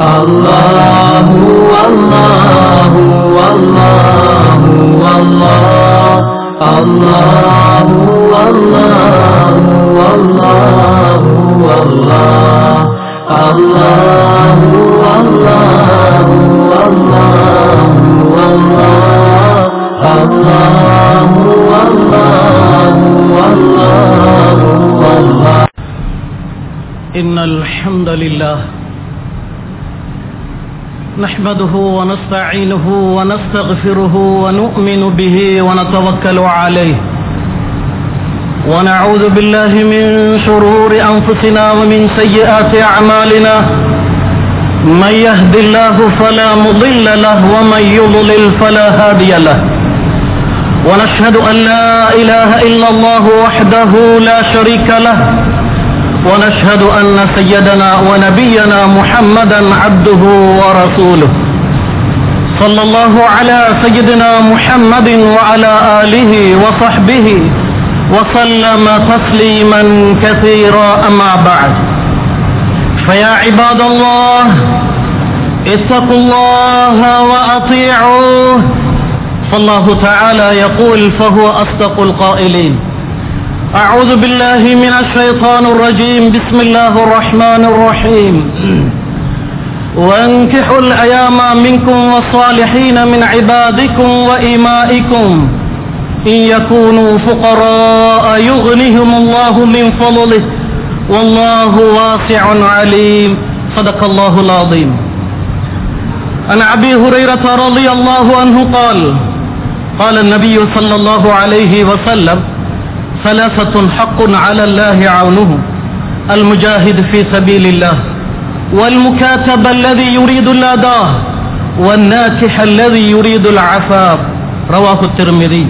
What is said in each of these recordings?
الله والله والله والله الله والله والله والله الله والله والله والله الله والله والله والله إن الحمد لله نحمده ونستعينه ونستغفره ونؤمن به ونتوكل عليه ونعوذ بالله من شرور أنفسنا ومن سيئات أعمالنا من يهد الله فلا مضل له ومن يضلل فلا هادي له ونشهد أن لا إله إلا الله وحده لا شريك له ونشهد أن سيدنا ونبينا محمدا عبده ورسوله صلى الله على سيدنا محمد وعلى آله وصحبه وسلم تسليما كثيرا أما بعد فيا عباد الله اتقوا الله وأطيعوه فالله تعالى يقول فهو أصدق القائلين أعوذ بالله من الشيطان الرجيم بسم الله الرحمن الرحيم وانكحوا الأيام منكم والصالحين من عبادكم وإمائكم إن يكونوا فقراء يغنهم الله من فضله والله واسع عليم صدق الله العظيم عن أبي هريرة رضي الله عنه قال قال النبي صلى الله عليه وسلم ثلاثة حق على الله عونه المجاهد في سبيل الله والمكاتب الذي يريد الأداء والناكح الذي يريد العفاف رواه الترمذي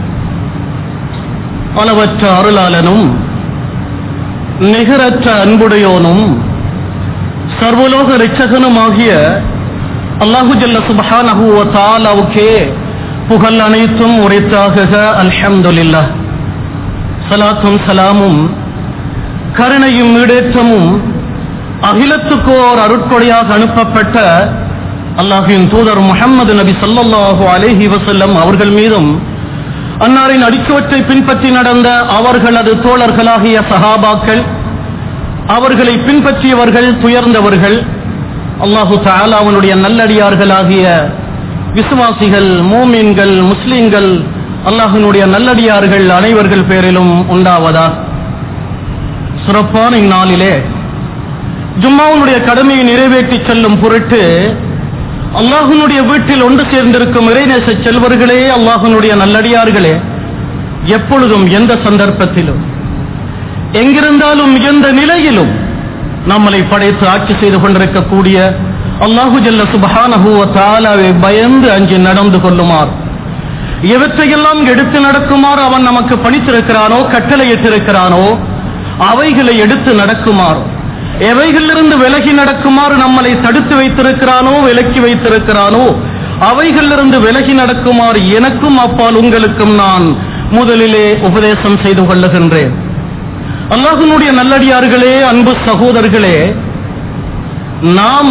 அளவற்ற அருளாளனும் நிகரற்ற அன்புடையோனும் சர்வலோக ரிச்சகனுமாகிய அல்லாஹு ஜல்ல சுபஹானஹு வ தஆலாவுக்கே புகழ் அனைத்தும் உரித்தாக அல்ஹம்துலில்லாஹ் சலாத்தும் சலாமும் கருணையும் ஈடேற்றமும் அகிலத்துக்கோர் அருட்கொடையாக அனுப்பப்பட்ட அல்லாஹின் தூதர் முகமது நபி சல்லல்லாஹு அலேஹி வசல்லம் அவர்கள் மீதும் அன்னாரின் அடிச்சுவற்றை பின்பற்றி நடந்த அவர்களது தோழர்களாகிய சஹாபாக்கள் அவர்களை பின்பற்றியவர்கள் துயர்ந்தவர்கள் அல்லாஹு தாலா அவனுடைய நல்லடியார்களாகிய விசுவாசிகள் மோமீன்கள் முஸ்லிம்கள் அல்லாஹினுடைய நல்லடியார்கள் அனைவர்கள் பேரிலும் உண்டாவதா சிறப்பான இந்நாளிலே ஜும்மாவுடைய கடமையை நிறைவேற்றி செல்லும் பொருட்டு அல்லாஹனுடைய வீட்டில் ஒன்று சேர்ந்திருக்கும் இறைநேச செல்வர்களே அல்லாஹனுடைய நல்லடியார்களே எப்பொழுதும் எந்த சந்தர்ப்பத்திலும் எங்கிருந்தாலும் எந்த நிலையிலும் நம்மளை படைத்து ஆட்சி செய்து கொண்டிருக்கக்கூடிய அல்லாஹு ஜல்ல சுபஹானஹுவ தாலாவை பயந்து அஞ்சு நடந்து கொள்ளுமாறு எவற்றையெல்லாம் எடுத்து நடக்குமாறு அவன் நமக்கு பணித்திருக்கிறானோ கட்டளையிட்டிருக்கிறானோ அவைகளை எடுத்து நடக்குமாறு எவைகளிலிருந்து விலகி நடக்குமாறு நம்மளை தடுத்து வைத்திருக்கிறானோ விலக்கி வைத்திருக்கிறானோ அவைகளிலிருந்து விலகி நடக்குமாறு எனக்கும் அப்பால் உங்களுக்கும் நான் முதலிலே உபதேசம் செய்து கொள்ளுகின்றேன் அல்லாஹனுடைய நல்லடியார்களே அன்பு சகோதரர்களே நாம்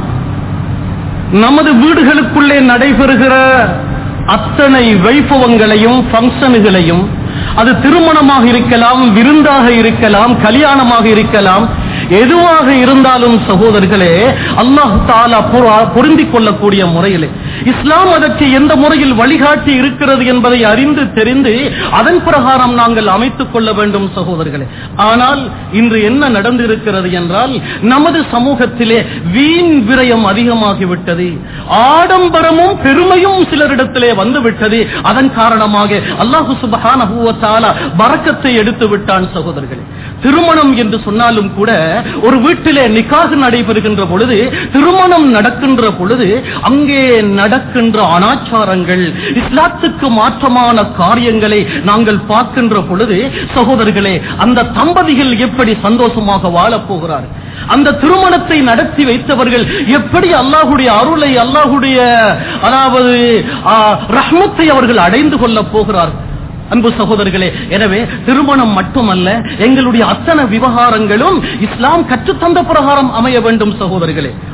நமது வீடுகளுக்குள்ளே நடைபெறுகிற அத்தனை வைபவங்களையும் பங்கனுகளையும் அது திருமணமாக இருக்கலாம் விருந்தாக இருக்கலாம் கல்யாணமாக இருக்கலாம் எதுவாக இருந்தாலும் சகோதரர்களே அல்லாஹு தாலா பொருந்திக் கொள்ளக்கூடிய முறையிலே இஸ்லாம் அதற்கு எந்த முறையில் வழிகாட்டி இருக்கிறது என்பதை அறிந்து தெரிந்து அதன் பிரகாரம் நாங்கள் அமைத்துக் கொள்ள வேண்டும் சகோதரர்களே ஆனால் இன்று என்ன நடந்திருக்கிறது என்றால் நமது சமூகத்திலே வீண் விரயம் அதிகமாகிவிட்டது ஆடம்பரமும் பெருமையும் சிலரிடத்திலே வந்துவிட்டது அதன் காரணமாக அல்லாஹு சுபஹான பறக்கத்தை எடுத்து விட்டான் சகோதரர்களே திருமணம் என்று சொன்னாலும் கூட ஒரு வீட்டிலே நிக்காக நடைபெறுகின்ற பொழுது திருமணம் நடக்கின்ற பொழுது அங்கே நடக்கின்ற அனாச்சாரங்கள் இஸ்லாத்துக்கு மாற்றமான காரியங்களை நாங்கள் பார்க்கின்ற பொழுது சகோதரர்களே அந்த தம்பதிகள் எப்படி சந்தோஷமாக வாழப் போகிறார்கள் அந்த திருமணத்தை நடத்தி வைத்தவர்கள் எப்படி அல்லாஹுடைய அருளை அல்லாஹுடைய அதாவது ரஹ்மத்தை அவர்கள் அடைந்து கொள்ள போகிறார்கள் அன்பு சகோதரர்களே எனவே திருமணம் மட்டுமல்ல எங்களுடைய அத்தனை விவகாரங்களும் இஸ்லாம் கற்றுத்தந்த பிரகாரம் அமைய வேண்டும் சகோதரர்களே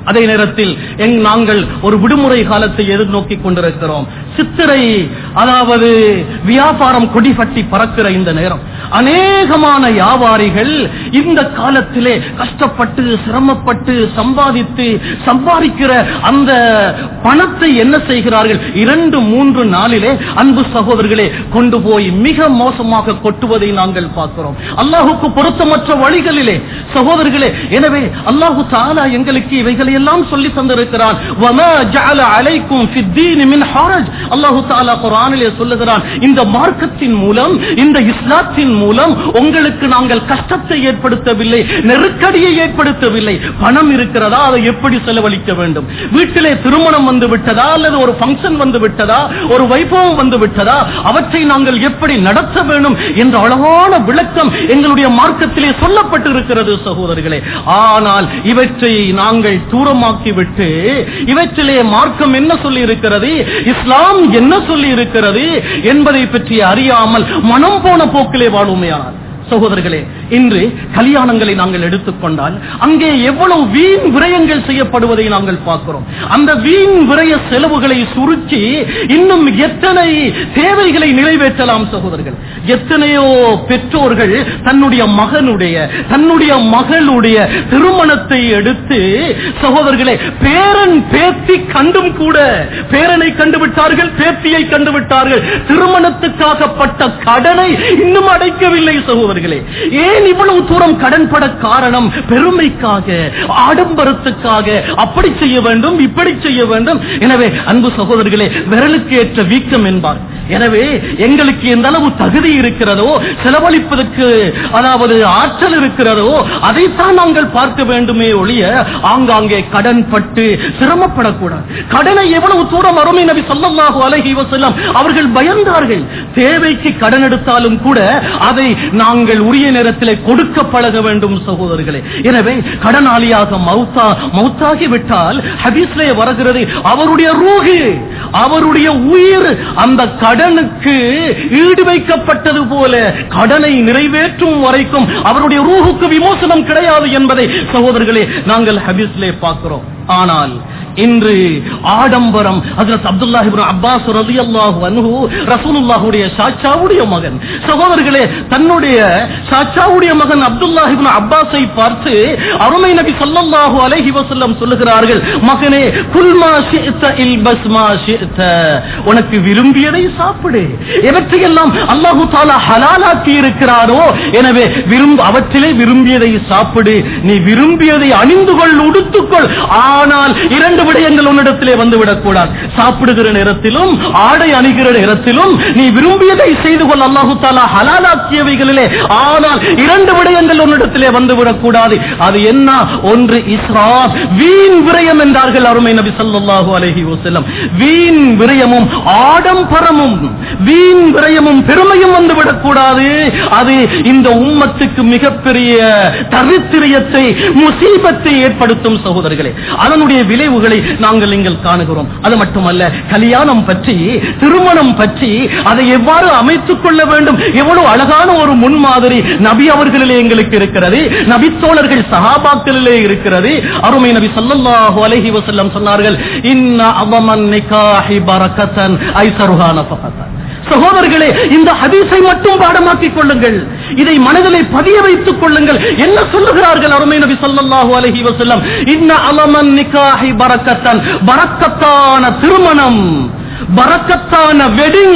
அதே நேரத்தில் எங் நாங்கள் ஒரு விடுமுறை காலத்தை எதிர்நோக்கி கொண்டிருக்கிறோம் சித்திரை அதாவது வியாபாரம் கொடிபட்டி பறக்கிற இந்த நேரம் அநேகமான வியாபாரிகள் இந்த காலத்திலே கஷ்டப்பட்டு சிரமப்பட்டு சம்பாதித்து சம்பாதிக்கிற அந்த பணத்தை என்ன செய்கிறார்கள் இரண்டு மூன்று நாளிலே அன்பு சகோதரர்களே கொண்டு போய் மிக மோசமாக கொட்டுவதை நாங்கள் பார்க்கிறோம் அல்லாஹுக்கு பொருத்தமற்ற வழிகளிலே சகோதரர்களே எனவே அல்லாஹு தாலா எங்களுக்கு இவைகளை எல்லாம் சொல்லி தந்திருக்கிறான் வமா ஜஅல அலைக்கும் ஃபித்தீன் மின் ஹரஜ் அல்லாஹு தாலா குர்ஆனிலே சொல்லுகிறான் இந்த மார்க்கத்தின் மூலம் இந்த இஸ்லாத்தின் மூலம் உங்களுக்கு நாங்கள் கஷ்டத்தை ஏற்படுத்தவில்லை நெருக்கடியை ஏற்படுத்தவில்லை பணம் இருக்கிறதா அதை எப்படி செலவழிக்க வேண்டும் வீட்டிலே திருமணம் வந்து விட்டதா அல்லது ஒரு ஃபங்க்ஷன் வந்து விட்டதா ஒரு வைபவம் வந்து விட்டதா அவற்றை நாங்கள் எப்படி நடத்த வேண்டும் என்ற அழகான விளக்கம் எங்களுடைய மார்க்கத்திலே சொல்லப்பட்டு இருக்கிறது சகோதரர்களே ஆனால் இவற்றை நாங்கள் தூரமாக்கி விட்டு இவற்றிலே மார்க்கம் என்ன சொல்லி இருக்கிறது இஸ்லாம் என்ன சொல்லி இருக்கிறது என்பதை பற்றி அறியாமல் மனம் போன போக்கிலே வாழுமையானார் சகோதரர்களே இன்று கல்யாணங்களை நாங்கள் எடுத்துக்கொண்டால் அங்கே எவ்வளவு வீண் விரயங்கள் செய்யப்படுவதை நாங்கள் பார்க்கிறோம் அந்த வீண் விரய செலவுகளை சுருக்கி இன்னும் எத்தனை தேவைகளை நிறைவேற்றலாம் சகோதரர்கள் எத்தனையோ பெற்றோர்கள் தன்னுடைய மகனுடைய தன்னுடைய மகளுடைய திருமணத்தை எடுத்து சகோதரர்களே பேரன் பேத்தி கண்டும் கூட பேரனை கண்டுவிட்டார்கள் பேத்தியை கண்டுவிட்டார்கள் திருமணத்துக்காகப்பட்ட கடனை இன்னும் அடைக்கவில்லை சகோதரர்களே ஏன் இவ்வளவு தூரம் கடன்பட காரணம் பெருமைக்காக ஆடம்பரத்துக்காக அப்படி செய்ய வேண்டும் இப்படி செய்ய வேண்டும் எனவே அன்பு சகோதரர்களே விரலுக்கு ஏற்ற வீக்கம் என்பார் எனவே எங்களுக்கு எந்த அளவு தகுதி இருக்கிறதோ செலவழிப்பதற்கு அதாவது ஆற்றல் இருக்கிறதோ அதைத்தான் நாங்கள் பார்க்க வேண்டுமே ஒழிய ஆங்காங்கே கடன் பட்டு சிரமப்படக்கூடாது கடனை எவ்வளவு தூரம் அருமை நபி சொல்லல்லாஹு அலைஹி வஸல்லம் அவர்கள் பயந்தார்கள் தேவைக்கு கடன் எடுத்தாலும் கூட அதை நாங்கள் உரிய நேரத்திலே கொடுக்க பழக வேண்டும் சகோதரர்களே எனவே கடனாளியாக மௌத்தா மௌத்தாகி விட்டால் ஹதீஸ்லே வருகிறது அவருடைய ரூஹு அவருடைய உயிர் அந்த கடனுக்கு ஈடு வைக்கப்பட்டது போல கடனை நிறைவேற்றும் வரைக்கும் அவருடைய ரூஹுக்கு விமோசனம் கிடையாது என்பதை சகோதரர்களே நாங்கள் ஹதீஸ்லே பார்க்கிறோம் ஆனால் இன்று ஆடம்பரம் ஹஜ்ரத் அப்துல்லாஹ் இப்னு அப்பாஸ் ரலியல்லாஹு அன்ஹு ரசூலுல்லாஹுடைய சாச்சாவுடைய மகன் சகோதரர்களே தன்னுடைய சாச்சாவுடைய மகன் அப்துல்லாஹ் இப்னு அப்பாஸை பார்த்து அருமை நபி ஸல்லல்லாஹு அலைஹி வஸல்லம் சொல்லுகிறார்கள் மகனே குல் மா ஷிஅத இல்பஸ் மா ஷிஅத உனக்கு விரும்பியதை சாப்பிடு எவற்றையெல்லாம் அல்லாஹு தஆலா ஹலாலாக்கி இருக்கிறாரோ எனவே விரும்ப அவற்றிலே விரும்பியதை சாப்பிடு நீ விரும்பியதை அணிந்து கொள் உடுத்துக்கொள் ஆனால் இரண்டு விடயங்கள் உன்னிடத்திலே வந்துவிடக் கூடாது சாப்பிடுகிற நேரத்திலும் ஆடை அணிகிற நேரத்திலும் நீ விரும்பியதை செய்து கொள் அல்லாஹு தாலா ஹலாலாக்கியவைகளிலே ஆனால் இரண்டு விடயங்கள் உன்னிடத்திலே வந்துவிடக் கூடாது அது என்ன ஒன்று இஸ்ராப் வீண் விரயம் என்றார்கள் அருமை நபி ஸல்லல்லாஹு அலைஹி வஸல்லம் வீண் விரயமும் ஆடம்பரமும் வீண் விரயமும் பெருமையும் வந்துவிடக் கூடாது அது இந்த உம்மத்துக்கு மிகப்பெரிய தரித்திரியத்தை முசீபத்தை ஏற்படுத்தும் சகோதரர்களே அதனுடைய விளைவுகளை நாங்கள் இங்கே காணுகிறோம் அது மட்டுமல்ல கல்யாணம் பற்றி திருமணம் பற்றி அதை எவ்வாறு அமைத்துக் கொள்ள வேண்டும் எவ்வளவு அழகான ஒரு முன்மாதிரி நபி அவர்களிலே எங்களுக்கு இருக்கிறது நபித்தோழர்கள் சஹாபாக்களிலே இருக்கிறது அருமை நபி ஸல்லல்லாஹு அலைஹி வஸல்லம் சொன்னார்கள் இன்ன அவமன் நிகாஹி பரக்கத்தன் ஐசருஹா நஃபகத்தன் சகோதரர்களே இந்த ஹதீஸை மட்டும் பாடமாக்கிக் கொள்ளுங்கள் இதை மனதிலே பதிய வைத்துக் கொள்ளுங்கள் என்ன சொல்லுகிறார்கள் அருமை நபி ஸல்லல்லாஹு அலைஹி வஸல்லம் இன்ன அலமன் நிகாஹி பரக்கத்தன் பரக்கத்தான திருமணம் பரக்கத்தான வெட்டிங்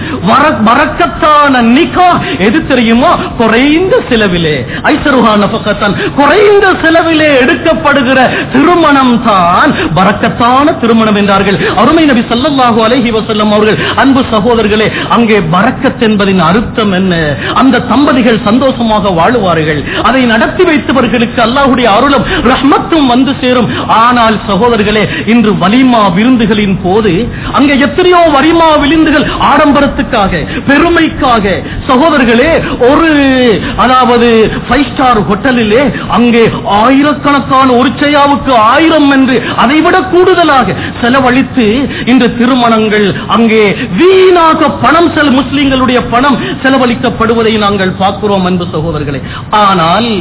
பரக்கத்தான நிகா எது தெரியுமோ குறைந்த செலவிலே ஐசருஹா நஃபகத்தன் குறைந்த செலவிலே எடுக்கப்படுகிற திருமணம் தான் பரக்கத்தான திருமணம் என்றார்கள் அருமை நபி ஸல்லல்லாஹு அலைஹி வஸல்லம் அவர்கள் அன்பு சகோதரர்களே அங்கே பரக்கத் என்பதின் அர்த்தம் என்ன அந்த தம்பதிகள் சந்தோஷமாக வாழுவார்கள் அதை நடத்தி வைத்தவர்களுக்கு அல்லாஹ்வுடைய அருளும் ரஹ்மத்தும் வந்து சேரும் ஆனால் சகோதரர்களே இன்று வலிமா விருந்துகளின் போது அங்கே எத்தனையோ வரிமா விழுந்துகள் ஆடம்பரத்துக்காக பெருமைக்காக சகோதரர்களே ஒரு அதாவது ஃபைவ் ஸ்டார் ஹோட்டலிலே அங்கே ஆயிரக்கணக்கான ஒரு செய்யாவுக்கு ஆயிரம் என்று அதைவிட கூடுதலாக செலவழித்து இந்த திருமணங்கள் அங்கே வீணாக பணம் செல் முஸ்லிம்களுடைய பணம் செலவழிக்கப்படுவதை நாங்கள் பார்க்கிறோம் அன்பு சகோதரர்களே ஆனால்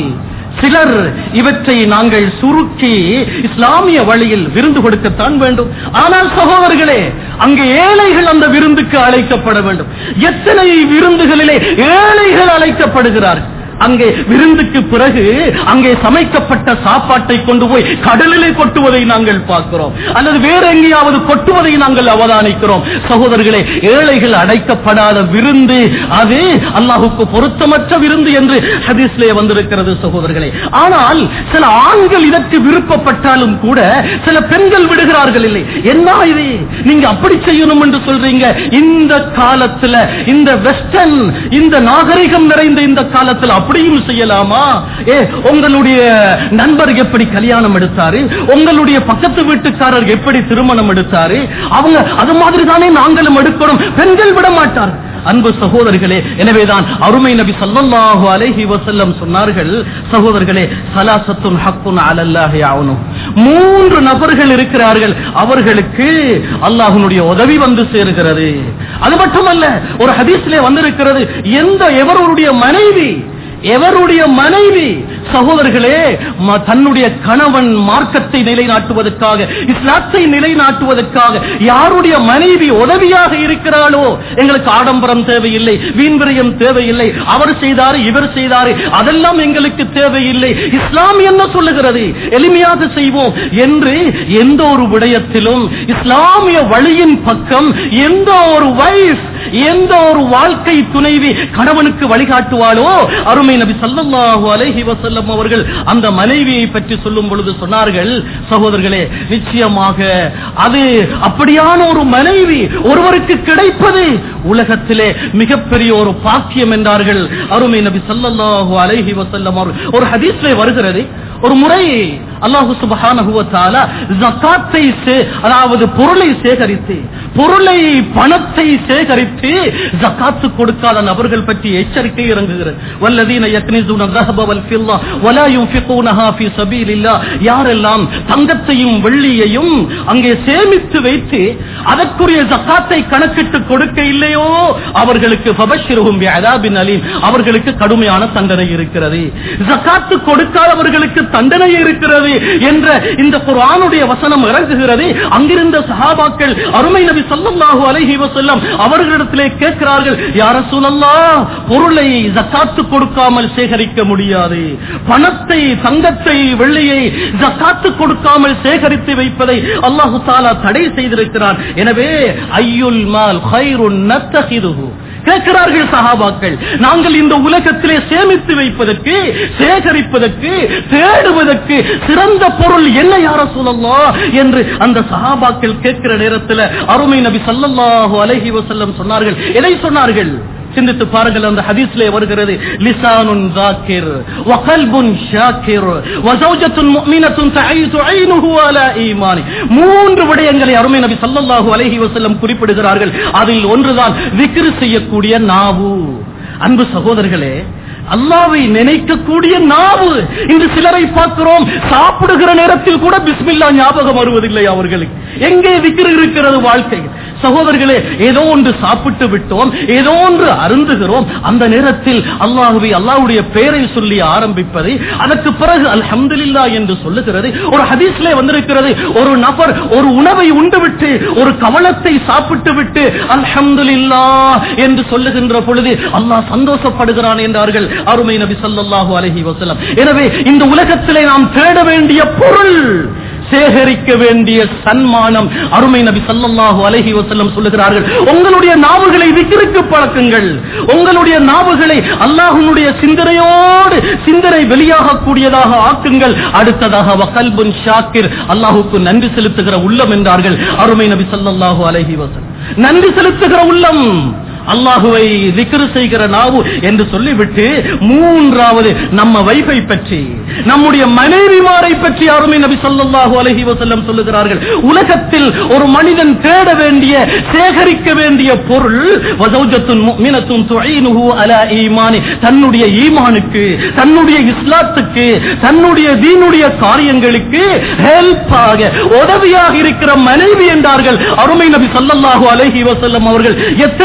சிலர் இவற்றை நாங்கள் சுருக்கி இஸ்லாமிய வழியில் விருந்து கொடுக்கத்தான் வேண்டும் ஆனால் சகோதரர்களே அங்கே ஏழைகள் அந்த விருந்துக்கு அழைக்கப்பட வேண்டும் எத்தனை விருந்துகளிலே ஏழைகள் அழைக்கப்படுகிறார்கள் அங்கே விருந்துக்கு பிறகு அங்கே சமைக்கப்பட்ட சாப்பாட்டை கொண்டு போய் கடலிலே கொட்டுவதை நாங்கள் பார்க்கிறோம் அல்லது வேற எங்கேயாவது கொட்டுவதை நாங்கள் அவதானிக்கிறோம் சகோதரர்களே ஏழைகள் அடைக்கப்படாத விருந்து அது அல்லாஹுக்கு பொருத்தமற்ற விருந்து என்று ஹதீஸ்லே வந்திருக்கிறது சகோதரர்களே ஆனால் சில ஆண்கள் இதற்கு விருப்பப்பட்டாலும் கூட சில பெண்கள் விடுகிறார்கள் இல்லை என்ன இது நீங்க அப்படி செய்யணும் என்று சொல்றீங்க இந்த காலத்துல இந்த வெஸ்டர்ன் இந்த நாகரிகம் நிறைந்த இந்த காலத்துல அப்படியும் செய்யலாமா ஏ உங்களுடைய நண்பர் எப்படி கல்யாணம் எடுத்தாரு உங்களுடைய பக்கத்து வீட்டுக்காரர் எப்படி திருமணம் எடுத்தாரு அவங்க அது மாதிரி தானே நாங்களும் எடுக்கணும் பெண்கள் விட மாட்டார் அன்பு சகோதரர்களே எனவேதான் அருமை நபி ஸல்லல்லாஹு அலைஹி வஸல்லம் சொன்னார்கள் சகோதரர்களே சலாசத்துன் ஹக்குன் அலல்லாஹி ஆவனும் மூன்று நபர்கள் இருக்கிறார்கள் அவர்களுக்கு அல்லாஹ்வுடைய உதவி வந்து சேருகிறது அது மட்டுமல்ல ஒரு ஹதீஸ்லே வந்திருக்கிறது எந்த எவருடைய மனைவி எவருடைய மனைவி சகோதரர்களே ம- தன்னுடைய கணவன் மார்க்கத்தை நிலைநாட்டுவதற்காக இஸ்லாத்தை நிலைநாட்டுவதற்காக யாருடைய மனைவி உதவியாக இருக்கிறாளோ எங்களுக்கு ஆடம்பரம் தேவையில்லை வீண்விரயம் தேவையில்லை அவர் செய்தாரு இவர் செய்தாரு அதெல்லாம் எங்களுக்கு தேவையில்லை இஸ்லாம் என்ன சொல்லுகிறது எளிமையாக செய்வோம் என்று எந்த ஒரு விடயத்திலும் இஸ்லாமிய வழியின் பக்கம் எந்த ஒரு வைஃப் எந்த ஒரு வாழ்க்கை துணைவி கணவனுக்கு வழிகாட்டுவாளோ அருமை நபி ஸல்லல்லாஹு அலைஹி வஸல்லம் அவர்கள் அந்த மனைவியை பற்றி சொல்லும் பொழுது சொன்னார்கள் சகோதரர்களே நிச்சயமாக அது அப்படியான ஒரு மனைவி ஒருவருக்கு கிடைப்பது உலகத்திலே மிகப்பெரிய ஒரு பாக்கியம் என்றார்கள் அருமை நபி ஸல்லல்லாஹு அலைஹி வஸல்லம் அவர்கள் ஒரு ஹதீஸ்ல வருகிறது ஒரு முறை அல்லாஹு சுப்ஹானஹு வ தஆலா ஜகாத்தை சே- அதாவது பொருளை சேகரித்து பொருளை பணத்தை சேகரித்து ஜகாத்து கொடுக்காத நபர்கள் பற்றி எச்சரிக்கை இறங்குகிறது வல்லதீன யக்னிஸூன الذهب والفضة ولا ينفقونها في سبيل الله யாரெல்லாம் தங்கத்தையும் வெள்ளியையும் அங்கே சேமித்து வைத்து அதற்குரிய ஜகாத்தை கணக்கிட்டு கொடுக்க இல்லையோ அவர்களுக்கு ஃபபஷ்ஷிருஹும் பிஅதாபின் அலீம் அவர்களுக்கு கடுமையான தண்டனை இருக்கிறது ஜகாத்து கொடுக்காதவர்களுக்கு தண்டனை இருக்கிறது என்ற இந்த குர்ஆனுடைய வசனம் இறங்குகிறது அங்கிருந்த சஹாபாக்கள் அருமை நபி ஸல்லல்லாஹு அலைஹி வஸல்லம் அவர்களிடத்திலே கேட்கிறார்கள் யா ரசூலல்லாஹ் பொருளை ஜகாத்து கொடுக்காமல் சேகரிக்க முடியாது பணத்தை தங்கத்தை வெள்ளியை ஜகாத்து கொடுக்காமல் சேகரித்து வைப்பதை அல்லாஹு தாலா தடை செய்திருக்கிறான் எனவே ஐயுல் மால் ஹைருன் நத்தஹிதுஹு கேட்கிறார்கள் சஹாபாக்கள் நாங்கள் இந்த உலகத்திலே சேமித்து வைப்பதற்கு சேகரிப்பதற்கு தேடுவதற்கு சிறந்த பொருள் என்ன யார சொல்லலாம் என்று அந்த சஹாபாக்கள் கேட்கிற நேரத்தில் அருமை நபி ஸல்லல்லாஹு அலைஹி வஸல்லம் சொன்னார்கள் எதை சொன்னார்கள் சிந்தித்து பாருங்கள் அந்த ஹதீஸ்லே வருகிறது லிசானுன் ذاكر وقلب شاكر وزوجة مؤمنة تعيش عينه على ايمان மூன்று விடயங்களை அருமை நபி ஸல்லல்லாஹு அலைஹி வஸல்லம் குறிப்பிடுகிறார்கள் அதில் ஒன்றுதான் விக்ர் செய்யக்கூடிய நாவு அன்பு சகோதரர்களே அல்லாவை நினைக்கக்கூடிய நாவு இன்று சிலரை பார்க்கிறோம் சாப்பிடுகிற நேரத்தில் கூட பிஸ்மில்லா ஞாபகம் வருவதில்லை அவர்களுக்கு எங்கே விக்கிரு இருக்கிறது வாழ்க்கை சகோதரர்களே ஏதோ ஒன்று சாப்பிட்டு விட்டோம் ஏதோ ஒன்று அருந்துகிறோம் அந்த நேரத்தில் அல்லாஹுவை அல்லாஹ்வுடைய பெயரை சொல்லி ஆரம்பிப்பது அதற்கு பிறகு அல்ஹம்துலில்லா என்று சொல்லுகிறது ஒரு ஹதீஸ்ல வந்திருக்கிறது ஒரு நபர் ஒரு உணவை உண்டுவிட்டு ஒரு கவலத்தை சாப்பிட்டு விட்டு அல்ஹம்துலில்லா என்று சொல்லுகின்ற பொழுது அல்லாஹ் சந்தோஷப்படுகிறான் என்றார்கள் அருமை நபி ஸல்லல்லாஹு அலைஹி வஸல்லம் எனவே இந்த உலகத்திலே நாம் தேட வேண்டிய பொருள் சேகரிக்க வேண்டிய சன்மானம் அருமை நபி ஸல்லல்லாஹு அலைஹி வஸல்லம் சொல்லுகிறார்கள் உங்களுடைய நாவுகளை விக்கிருக்கு பழக்குங்கள் உங்களுடைய நாவுகளை அல்லாஹ்வுடைய சிந்தனையோடு சிந்தனை வெளியாக கூடியதாக ஆக்குங்கள் அடுத்ததாக வகல்புன் ஷாக்கிர் அல்லாஹ்வுக்கு நன்றி செலுத்துகிற உள்ளம் என்றார்கள் அருமை நபி ஸல்லல்லாஹு அலைஹி வஸல்லம் நன்றி செலுத்துகிற உள்ளம் அல்லாஹுவை திக்ரு செய்கிற நாவு என்று சொல்லிவிட்டு மூன்றாவது நம்ம வைஃபை பற்றி நம்முடைய மனைவிமாரை பற்றி அருமை நபி ஸல்லல்லாஹு அலைஹி வஸல்லம் சொல்லுகிறார்கள் உலகத்தில் ஒரு மனிதன் தேட வேண்டிய சேகரிக்க வேண்டிய பொருள் வஸௌஜத்துன் முஃமினத்துன் துஈனுஹு அலா ஈமானி தன்னுடைய ஈமானுக்கு தன்னுடைய இஸ்லாத்துக்கு தன்னுடைய தீனுடைய காரியங்களுக்கு ஹெல்ப்பாக உதவியாக இருக்கிற மனைவி என்றார்கள் அருமை நபி ஸல்லல்லாஹு அலைஹி வஸல்லம் அவர்கள் எத்தனை பேருடைய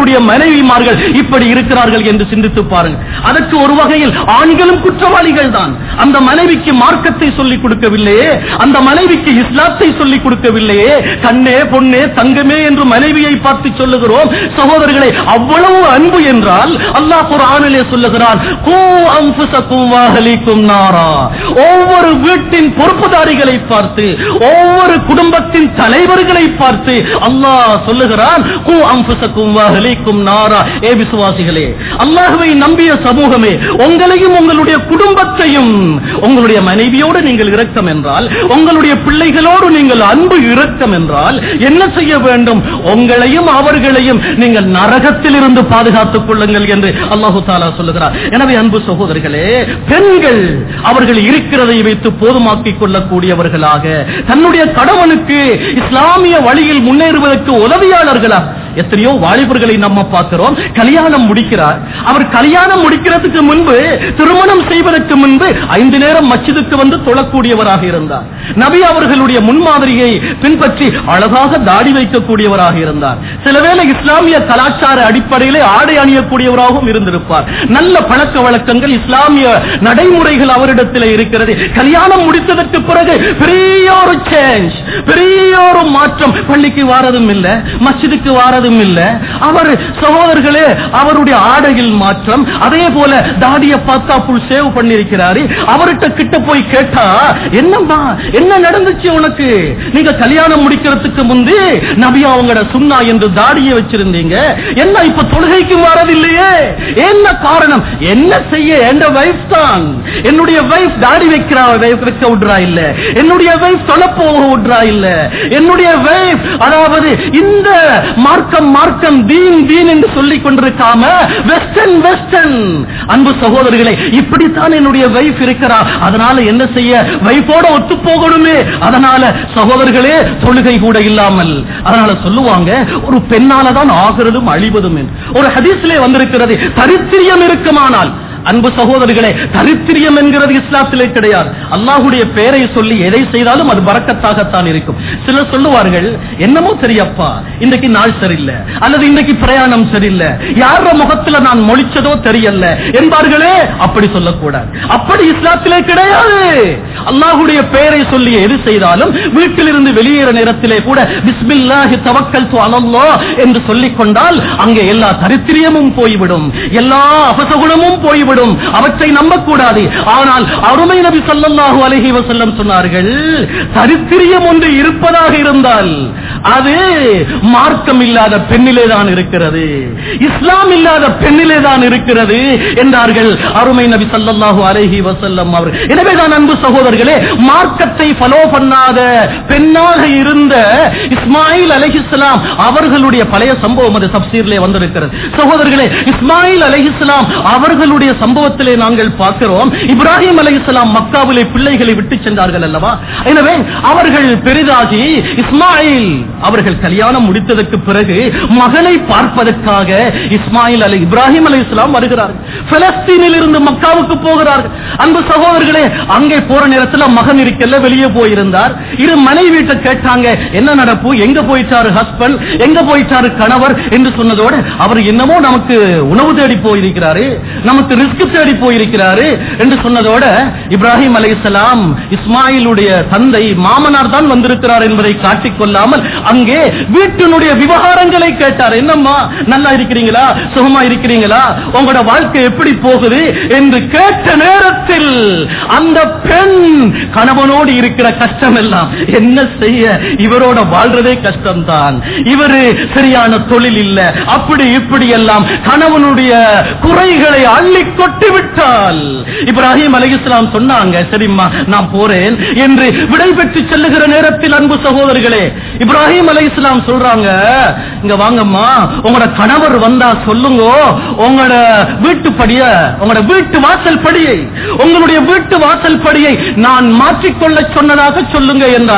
உங்களுடைய மனைவிமார்கள் இப்படி இருக்கிறார்கள் என்று சிந்தித்து பாருங்கள் அதற்கு ஒரு வகையில் ஆண்களும் குற்றவாளிகள் தான் அந்த மனைவிக்கு மார்க்கத்தை சொல்லிக் கொடுக்கவில்லையே அந்த மனைவிக்கு இஸ்லாத்தை சொல்லிக் கொடுக்கவில்லையே கண்ணே பொண்ணே தங்கமே என்று மனைவியை பார்த்து சொல்லுகிறோம் சகோதரர்களை அவ்வளவு அன்பு என்றால் அல்லாஹ் குர்ஆனிலே சொல்லுகிறான் கூ அன்ஃபுசக்கும் வாஹலிக்கும் நாரா ஒவ்வொரு வீட்டின் பொறுப்புதாரிகளை பார்த்து ஒவ்வொரு குடும்பத்தின் தலைவர்களை பார்த்து அல்லாஹ் சொல்லுகிறான் கூ அன்ஃபுசக்கும் வாஹலிக்கும் நாரா ஏ விசுவாசிகளே அல்லாஹ்வை நம்பிய சமூகமே உங்களையும் உங்களுடைய குடும்பத்தையும் உங்களுடைய மனைவியோடு நீங்கள் இரக்கம் என்றால் உங்களுடைய பிள்ளைகளோடு நீங்கள் அன்பு இரக்கம் என்றால் என்ன செய்ய வேண்டும் உங்களையும் அவர்களையும் நீங்கள் நரகத்தில் இருந்து பாதுகாத்துக் கொள்ளுங்கள் என்று அல்லாஹு தாலா சொல்லுகிறார் எனவே அன்பு சகோதரர்களே பெண்கள் அவர்கள் இருக்கிறதை வைத்து போதுமாக்கிக் கொள்ளக்கூடியவர்களாக தன்னுடைய கணவனுக்கு இஸ்லாமிய வழியில் முன்னேறுவதற்கு உதவியாளர்களா எத்தனையோ வாலிபர்களை நம்ம பார்க்கிறோம் கல்யாணம் முடிக்கிறார் அவர் கல்யாணம் முடிக்கிறதுக்கு முன்பு திருமணம் செய்வதற்கு முன்பு ஐந்து நேரம் மச்சிதுக்கு வந்து தொழக்கூடியவராக இருந்தார் நபி அவர்களுடைய முன்மாதிரியை பின்பற்றி அழகாக தாடி வைக்கக்கூடியவராக இருந்தார் சிலவேளை இஸ்லாமிய கலாச்சார அடிப்படையிலே ஆடை அணியக்கூடியவராகவும் இருந்திருப்பார் நல்ல பழக்க வழக்கங்கள் இஸ்லாமிய நடைமுறைகள் அவரிடத்தில் இருக்கிறது கல்யாணம் முடித்ததற்கு பிறகு பெரிய ஒரு சேஞ்ச் பெரிய ஒரு மாற்றம் பள்ளிக்கு வாரதும் இல்ல மஸ்ஜிதுக்கு வாரதும் இல்ல அவர் சகோதரர்களே அவருடைய ஆடையில் மாற்றம் அதே போல தாடிய பார்த்தா புல் சேவ் பண்ணிருக்கிறாரு அவர்கிட்ட கிட்ட போய் கேட்டா என்னம்மா என்ன நடந்துச்சு உனக்கு நீங்க கல்யாணம் முடிக்கிறதுக்கு முந்தி நபி அவங்களோட சுண்ணா என்று தாடியை வச்சிருந்தீங்க என்ன இப்ப தொழுகைக்கு வரதில்லையே என்ன காரணம் என்ன செய்ய என் வைஃப் தான் என்னுடைய வைஃப் தாடி வைக்கிறா வைக்க விடுறா இல்ல என்னுடைய வைஃப் தொலை போக விடுறா இல்ல என்னுடைய வைஃப் அதாவது இந்த மார்க்கம் மார்க்கம் தீன் தீன் என்று சொல்லிக் கொண்டிருக்காம வெஸ்டர்ன் வெஸ்டர்ன் அன்பு சகோதரர்களே இப்படித்தான் என்னுடைய வைஃப் இருக்கிறா அதனால என்ன செய்ய வைஃபோட ஒத்து போகணுமே அதனால சகோதரர்களே தொழுகை கூட இல்லாமல் அதனால சொல்லுவாங்க ஒரு பெண்ணால தான் ஆகிறதும் அழிவதும் என்று. ஒரு ஹதீஸ்லே வந்திருக்கிறது தரித்திரியம் இருக்குமானால் அன்பு சகோதரர்களே தரித்திரியம் என்கிறது இஸ்லாத்திலே கிடையாது அல்லாஹுடைய பெயரை சொல்லி எதை செய்தாலும் அது பறக்கத்தாகத்தான் இருக்கும் சிலர் சொல்லுவார்கள் என்னமோ தெரியப்பா இன்னைக்கு நாள் சரியில்லை அல்லது இன்னைக்கு பிரயாணம் சரியில்லை யார முகத்துல நான் மொழிச்சதோ தெரியல என்பார்களே அப்படி சொல்லக்கூடாது அப்படி இஸ்லாத்திலே கிடையாது அல்லாஹுடைய பெயரை சொல்லி எது செய்தாலும் வீட்டிலிருந்து வெளியேற நேரத்திலே கூட பிஸ்மில்லாஹி தவக்கல் அலல்லா என்று சொல்லிக் கொண்டால் அங்கே எல்லா தரித்திரியமும் போய்விடும் எல்லா அபசகுணமும் போய்விடும் அவற்றை நம்பக்கூடாது ஆனால் அருமை நபி ஸல்லல்லாஹு அலைஹி வஸல்லம் சொன்னார்கள் தரித்திரியம் ஒன்று இருப்பதாக இருந்தால் அது மார்க்கம் இல்லாத பெண்ணிலே தான் இருக்கிறது இஸ்லாம் இல்லாத பெண்ணிலே தான் இருக்கிறது என்றார்கள் அருமை நபி ஸல்லல்லாஹு அலைஹி வஸல்லம் அவர் எனவே தான் அன்பு சகோதரர்களே மார்க்கத்தை ஃபாலோ பண்ணாத பெண்ணாக இருந்த இஸ்மாயில் அலைஹிஸ்ஸலாம் அவர்களுடைய பழைய சம்பவம் அது தப்சீரிலே வந்திருக்கிறது சகோதரர்களே இஸ்மாயில் அலைஹிஸ்ஸலாம் அவர்களுடைய சம்பவத்திலே நாங்கள் பார்க்கிறோம் இப்ராஹிம் அலைஹிஸ்ஸலாம் மக்காவிலே பிள்ளைகளை விட்டு சென்றார்கள் அல்லவா எனவே அவர்கள் பெரிதாகி இஸ்மாயில் அவர்கள் கல்யாணம் முடித்ததற்கு பிறகு மகனை பார்ப்பதற்காக இஸ்மாயில் அலை இப்ராஹிம் அலை இஸ்லாம் வருகிறார்கள் பலஸ்தீனில் இருந்து மக்காவுக்கு போகிறார்கள் அன்பு சகோதரர்களே அங்கே போற நேரத்தில் மகன் இருக்கல வெளியே போயிருந்தார் இரு மனைவி கேட்டாங்க என்ன நடப்பு எங்க போயிட்டாரு ஹஸ்பண்ட் எங்க போயிட்டாரு கணவர் என்று சொன்னதோடு அவர் என்னமோ நமக்கு உணவு தேடி போயிருக்கிறாரு நமக்கு ரிஸ்க் தேடி போயிருக்கிறாரு என்று சொன்னதோட இப்ராஹிம் அலைஹிஸ்ஸலாம் இஸ்மாயிலுடைய தந்தை மாமனார் தான் வந்திருக்கிறார் என்பதை காட்டிக் கொள்ளாமல் அங்கே வீட்டினுடைய விவகாரங்களை கேட்டார் என்னம்மா நல்லா இருக்கிறீங்களா சுகமா இருக்கிறீங்களா உங்களோட வாழ்க்கை எப்படி போகுது என்று கேட்ட நேரத்தில் அந்த பெண் கணவனோடு இருக்கிற கஷ்டம் எல்லாம் என்ன செய்ய இவரோட வாழ்றதே கஷ்டம்தான் இவரு சரியான தொழில் இல்ல அப்படி இப்படி எல்லாம் கணவனுடைய குறைகளை அள்ளி கொட்டி விட்டால் இப்ராஹிம் அலைஹிஸ்ஸலாம் சொன்னாங்க சரிம்மா நான் போறேன் என்று விடைபெற்று செல்லுகிற நேரத்தில் அன்பு சகோதரர்களே இப்ராஹிம் அலைஹிஸ்ஸலாம் சொல்றாங்க இங்க வாங்கம்மா உங்களோட கணவர் வந்தா சொல்லுங்க உங்களோட வீட்டு படிய உங்களோட வீட்டு வாசல் படியை உங்களுடைய வீட்டு வாசல் படியை நான் மாற்றிக்கொள்ள சொன்னதாக சொல்லுங்க என்றார்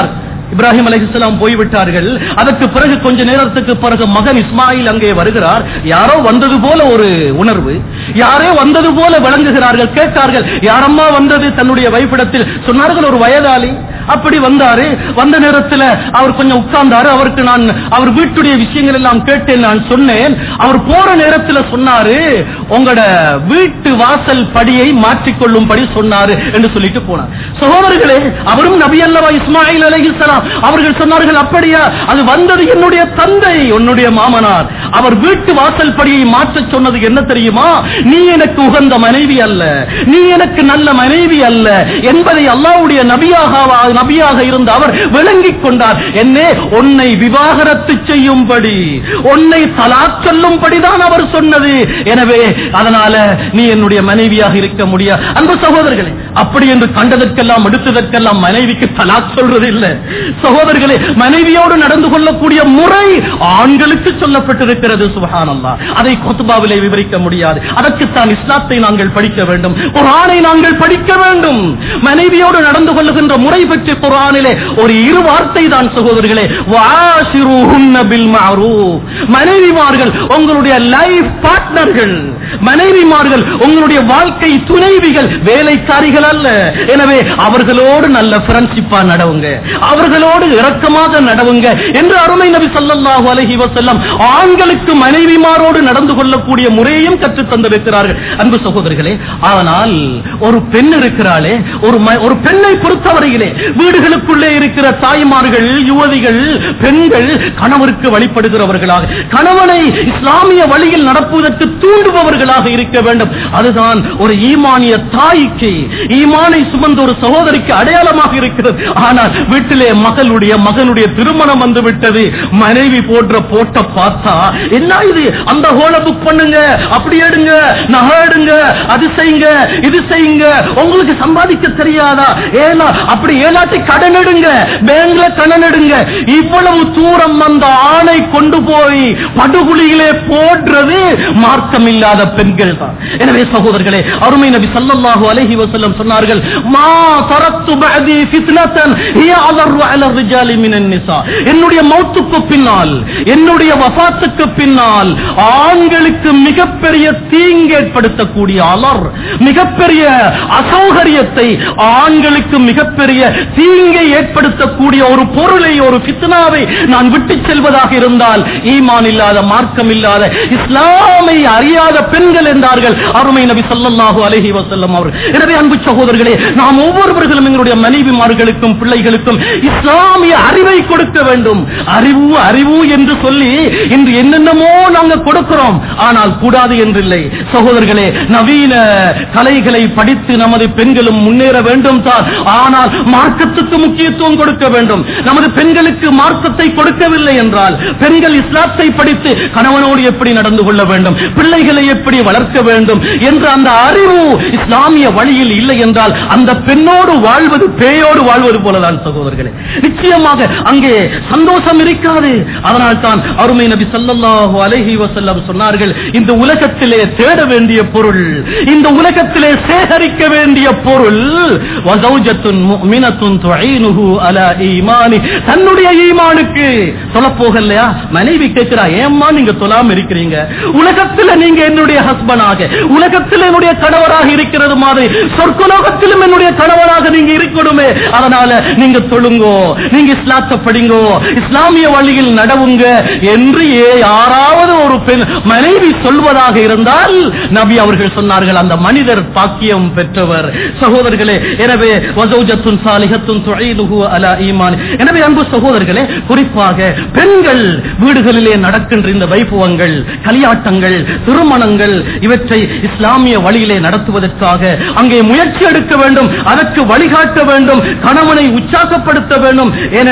இப்ராஹிம் அலைஹிஸ்ஸலாம் போய்விட்டார்கள் அதற்கு பிறகு கொஞ்ச நேரத்துக்கு பிறகு மகன் இஸ்மாயில் அங்கே வருகிறார் யாரோ வந்தது போல ஒரு உணர்வு யாரோ வந்தது போல விளங்குகிறார்கள் கேட்டார்கள் யாரம்மா வந்தது தன்னுடைய வைப்பிடத்தில் சொன்னார்கள் ஒரு வயதாளி அப்படி வந்தாரு வந்த நேரத்தில் அவர் கொஞ்சம் உட்கார்ந்தாரு அவருக்கு நான் அவர் வீட்டுடைய விஷயங்கள் எல்லாம் கேட்டேன் நான் சொன்னேன் அவர் போற நேரத்தில் சொன்னாரு உங்களோட வீட்டு வாசல் படியை மாற்றிக்கொள்ளும்படி சொன்னாரு என்று சொல்லிட்டு போனார் சகோதரர்களே அவரும் நபி அல்லவா இஸ்மாயில் அலைஹிஸ்ஸலாம் அவர்கள் சொன்னார்கள் அப்படியா அது வந்தது என்னுடைய தந்தை உன்னுடைய மாமனார் அவர் வீட்டு வாசல் படியை மாற்ற சொன்னது என்ன தெரியுமா நீ எனக்கு உகந்த மனைவி அல்ல நீ எனக்கு நல்ல மனைவி அல்ல என்பதை அல்லாஹ்வுடைய நபியாக நபியாக இருந்த அவர் விளங்கிக் கொண்டார் என்னே உன்னை விவாகரத்து செய்யும்படி உன்னை தலாக் சொல்லும்படிதான் அவர் சொன்னது எனவே அதனால நீ என்னுடைய மனைவியாக இருக்க முடியாது அன்பு சகோதரர்களே அப்படி என்று கண்டதற்கெல்லாம் எடுத்ததற்கெல்லாம் மனைவிக்கு தலாக் சொல்றது இல்லை சகோதரர்களே மனைவியோடு நடந்து கொள்ளக்கூடிய முறை ஆண்களுக்கு சொல்லப்பட்டிருக்கிறது சுபஹானல்லா அதை கொத்துபாவிலே விவரிக்க முடியாது அதற்குத்தான் இஸ்லாத்தை நாங்கள் படிக்க வேண்டும் குரானை நாங்கள் படிக்க வேண்டும் மனைவியோடு நடந்து கொள்ளுகின்ற முறை பற்றி குரானிலே ஒரு இரு வார்த்தை தான் சகோதரர்களே வாஷிருஹுன்ன பில் மஅரூஃப் மனைவிமார்கள் உங்களுடைய லைஃப் பார்ட்னர்கள் மனைவிமார்கள் உங்களுடைய வாழ்க்கை துணைவிகள் வேலைக்காரிகள் அல்ல எனவே அவர்களோடு நல்ல ஃப்ரெண்ட்ஷிப்பா நடவுங்க அவர்களோடு இரக்கமாக நடவுங்க என்று அருமை நபி ஸல்லல்லாஹு அலைஹி வஸல்லம் ஆண்களுக்கு மனைவிமாரோடு நடந்து கொள்ளக்கூடிய முறையையும் கற்றுத் தந்திருக்கிறார்கள் அன்பு சகோதரிகளே ஆனால் ஒரு பெண் இருக்கிறாளே ஒரு ம- ஒரு பெண்ணை பொறுத்தவரையிலே வீடுகளுக்குள்ளே இருக்கிற தாய்மார்கள் யுவதிகள் பெண்கள் கணவருக்கு வழிபடுகிறவர்களாக கணவனை இஸ்லாமிய வழியில் நடப்பதற்கு தூண்டுபவர்களாக இருக்க வேண்டும் அதுதான் ஒரு ஈமானிய தாய்க்கு ஈமானை சுமந்த ஒரு சகோதரிக்கு அடையாளமாக இருக்கிறது ஆனால் வீட்டிலே மகளுடைய மகனுடைய திருமணம் வந்து விட்டது மனைவி போன்ற போட்ட பார்த்தா என்ன இது அந்த ஹோல புக் பண்ணுங்க அப்படி எடுங்க நகை எடுங்க அது செய்யுங்க இது செய்யுங்க உங்களுக்கு சம்பாதிக்க தெரியாதா ஏனா அப்படி ஏலாட்டி கடன் எடுங்க பேங்க்ல கடன் எடுங்க இவ்வளவு தூரம் அந்த ஆணை கொண்டு போய் படுகுழியிலே போடுறது மார்க்கம் இல்லாத பெண்கள் தான் எனவே சகோதரர்களே அருமை நபி ஸல்லல்லாஹு அலைஹி வஸல்லம் சொன்னார்கள் மா தரத்து பஅதி ஃபித்னத்தன் ஹிய அலர்ரு அல ரிஜாலி மினன் நிசா என்னுடைய மௌத்துக்கு பின்னால் என்னுடைய வஃபாத்துக்கு பின்னால் ஆண்களுக்கு மிகப்பெரிய தீங்கு ஏற்படுத்தக்கூடிய அலர் மிகப்பெரிய அசௌகரியத்தை ஆண்களுக்கு மிகப்பெரிய தீங்கை ஏற்படுத்தக்கூடிய ஒரு பொருளை ஒரு ஃபித்னாவை நான் விட்டுச் செல்வதாக இருந்தால் ஈமான் இல்லாத மார்க்கம் இல்லாத இஸ்லாமை அறியாத பெண்கள் என்றார்கள் அருமை நபி ஸல்லல்லாஹு அலைஹி வஸல்லம் அவர்கள் எனவே அன்பு சகோதரர்களே நாம் ஒவ்வொருவர்களும் எங்களுடைய மனைவிமார்களுக்கும் பிள்ளைகளுக்கும் இஸ்லாமிய அறிவை கொடுக்க வேண்டும் அறிவு அறிவு என்று சொல்லி இன்று என்னென்னமோ நாங்க கொடுக்கிறோம் ஆனால் கூடாது என்றில்லை சகோதரர்களே நவீன கலைகளை படித்து நமது பெண்களும் முன்னேற வேண்டும் தான் ஆனால் மார்க்கத்துக்கு முக்கியத்துவம் கொடுக்க வேண்டும் நமது பெண்களுக்கு மார்க்கத்தை கொடுக்கவில்லை என்றால் பெண்கள் இஸ்லாத்தை படித்து கணவனோடு எப்படி நடந்து கொள்ள வேண்டும் பிள்ளைகளை எப்படி வளர்க்க வேண்டும் என்ற அந்த அறிவு இஸ்லாமிய வழியில் இல்லை என்றால் அந்த பெண்ணோடு வாழ்வது பேயோடு வாழ்வது போலதான் சகோதரர்களே நிச்சயமாக அங்கே சந்தோஷம் இருக்காது அதனால் தான் அருமை நபி ஸல்லல்லாஹு அலைஹி வஸல்லம் சொன்னார்கள் இந்த உலகத்திலே தேட வேண்டிய பொருள் இந்த உலகத்திலே சேகரிக்க வேண்டிய பொருள் வஸௌஜத்துன் முஃமினத்துன் துஈனுஹு அலா ஈமானி தன்னுடைய ஈமானுக்கு சொல்ல போகலையா மனைவி கேட்கிறா ஏம்மா நீங்க தொழாம இருக்கிறீங்க உலகத்துல நீங்க என்னுடைய ஹஸ்பண்டாக உலகத்தில் என்னுடைய கணவராக இருக்கிறது மாதிரி சொர்க்கலோகத்திலும் என்னுடைய கணவராக நீங்க இருக்கணுமே அதனால நீங்க தொழுங்கோ நீங்க இஸ்லாத்தை படிங்கோ இஸ்லாமிய வழியில் நடவுங்க என்று ஏ- யாராவது ஒரு பெண் மனைவி சொல்வதாக இருந்தால் நபி அவர்கள் சொன்னார்கள் அந்த மனிதர் பாக்கியம் பெற்றவர் சகோதரர்களே எனவே வசௌஜத்துன் சாலிகத்துன் துஈனுஹு அலா ஈமான் எனவே அன்பு சகோதரர்களே குறிப்பாக பெண்கள் வீடுகளிலே நடக்கின்ற இந்த வைபவங்கள் கலியாட்டங்கள் திருமணங்கள் இவற்றை இஸ்லாமிய வழியிலே நடத்துவதற்காக அங்கே முயற்சி எடுக்க வேண்டும் அதற்கு வழிகாட்ட வேண்டும் கணவனை உற்சாகப்படுத்த வேண்டும் ஏனென்றால்